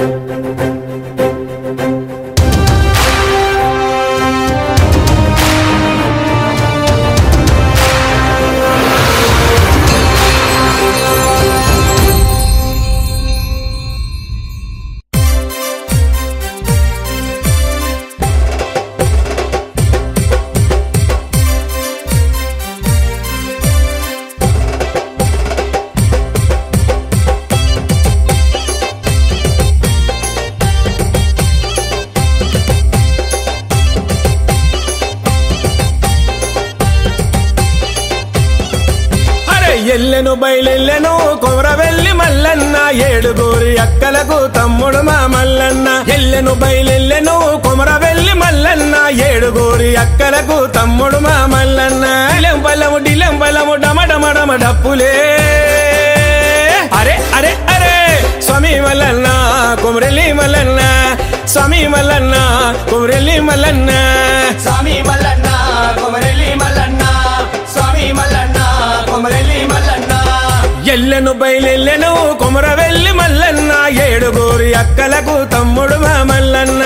అరే ఎల్లెను బయలెల్లెను కొమర వెళ్ళి మల్లన్న ఏడుగురి అక్కలకు తమ్ముడు మా మల్లన్న ఎల్లెను బయలెల్లెను కొమర వెళ్ళి మల్లన్న ఏడుగురి అక్కలకు తమ్ముడు మా మల్లన్న డిలెం బలము డిలెం బలము డమడమడమ డప్పులే అరే అరే అరే స్వామి మల్లన్న కొమరెల్లి మల్లన్న స్వామి మల్లన్న కొమరెల్లి మల్లన్న స్వామి మల్లన్న కొమరెల్లి మల్లన్న స్వామి మల్లన్న కొమరెల్లి మల్లన్న ఎల్లెను బయలెల్లెను కొమర వెళ్ళి మల్లన్న ఏడుగురి అక్కలకు తమ్ముడు మా మల్లన్న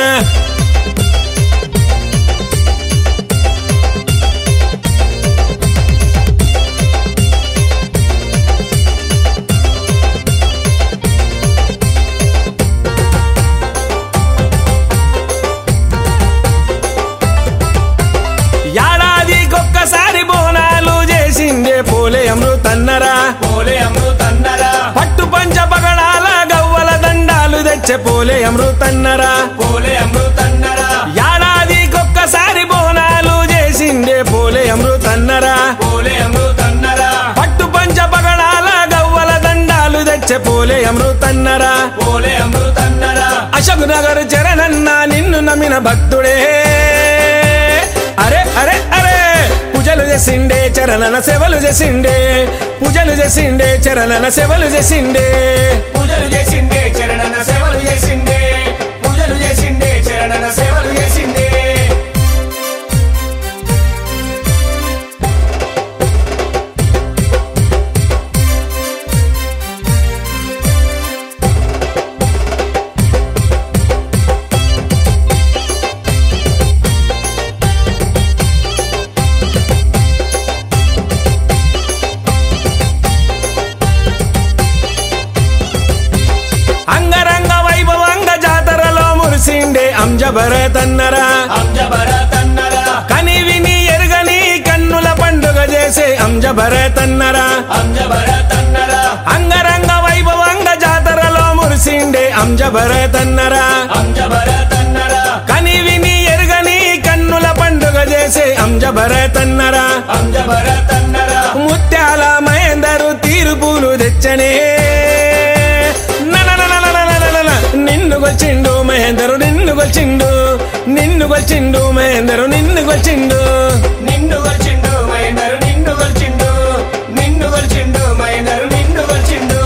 ఏడాదికొక్కసారి బోనాలు చేసిందే పోలే అమృతన్నరా పోలే అమృతన్నరా పట్టు పంచ పగడాల గవ్వల దండాలు తెచ్చే పోలే అమృతన్నరా పోలే అమృతన్నరా ఏడాదికొక్కసారి బోనాలు చేసిందే పోలే అమృతన్నరా పోలే అమృతన్నరా పట్టు పంచ పగడాల గవ్వల దండాలు తెచ్చే పోలే అమృతన్నరా పోలే అమృతన్నరా అశోక్ నగర్ చరణన్న నిన్ను నమ్మిన భక్తుడే అరే అరే అరే పూజలు చేసిండే చరణన సేవలు చేసిండే పూజలు చేసిండే చరణన సేవలు చేసిండే పూజలు చేసిండే చరణన సేవలు చేసిండే పూజలు చేసిండే చరణన సేవలు చేసిండే అంగరంగ వైభవంగ జాతరలో మురిసిండే అంజభరతన్నరా అంజభరతన్నరా కని విని ఎరుగని కన్నుల పండుగ చేసే అంజభరతన్నరా అంజభరతన్నరా అంగరంగ వైభవంగ జాతరలో మురిసిండే అంజభరతన్నరా అంజభరతన్నరా కని విని ఎరుగని కన్నుల పండుగ చేసే అంజభరతన్నరా అంజభరతన్నరా ముత్యాల మహేందరు తీరుపులు తెచ్చనే నననననననననన. నిన్ను గొల్చిండు మహేందరు నిన్ను గొల్చిండు నిన్ను గొల్చిండు మహేందరు నిన్ను గొల్చిండు నిన్ను గొల్చిండు మైనరు నిన్ను గొల్చిండు నిన్ను గొల్చిండు మైనరు నిన్ను గొల్చిండు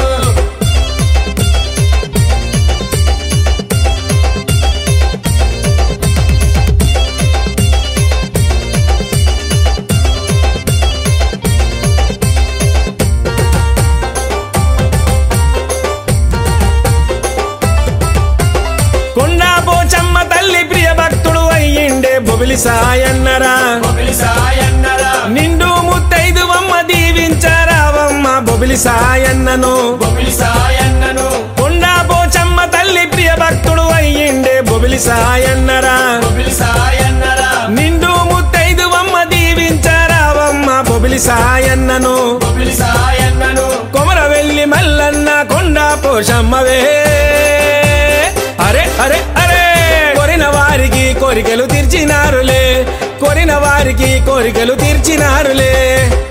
కొండా పోచమ్మ తల్లి ప్రియ భక్తుడు అయ్యిండే బొబిలి సాయన్నరా బొబిలి సాయన్నరా నిండు ముత్తైదువమ్మ దీవించరావమ్మ బొబిలి సాయన్నను బొబిలి సాయన్నను కొండా పోచమ్మ తల్లి ప్రియ భక్తుడు అయ్యిండే బొబిలి సాయన్నరా బొబిలి సాయన్నరా నిండు ముత్తైదువమ్మ దీవించరావమ్మ బొబిలి సాయన్నను బొబిలి సాయన్నను కొమర వెళ్ళి మల్లన్న కొండా పోషమ్మవే అరే అరే అరే కొరిన వారికి కోరికలు తీర్చినారులే కొరిన వారికి కోరికలు తీర్చినారులే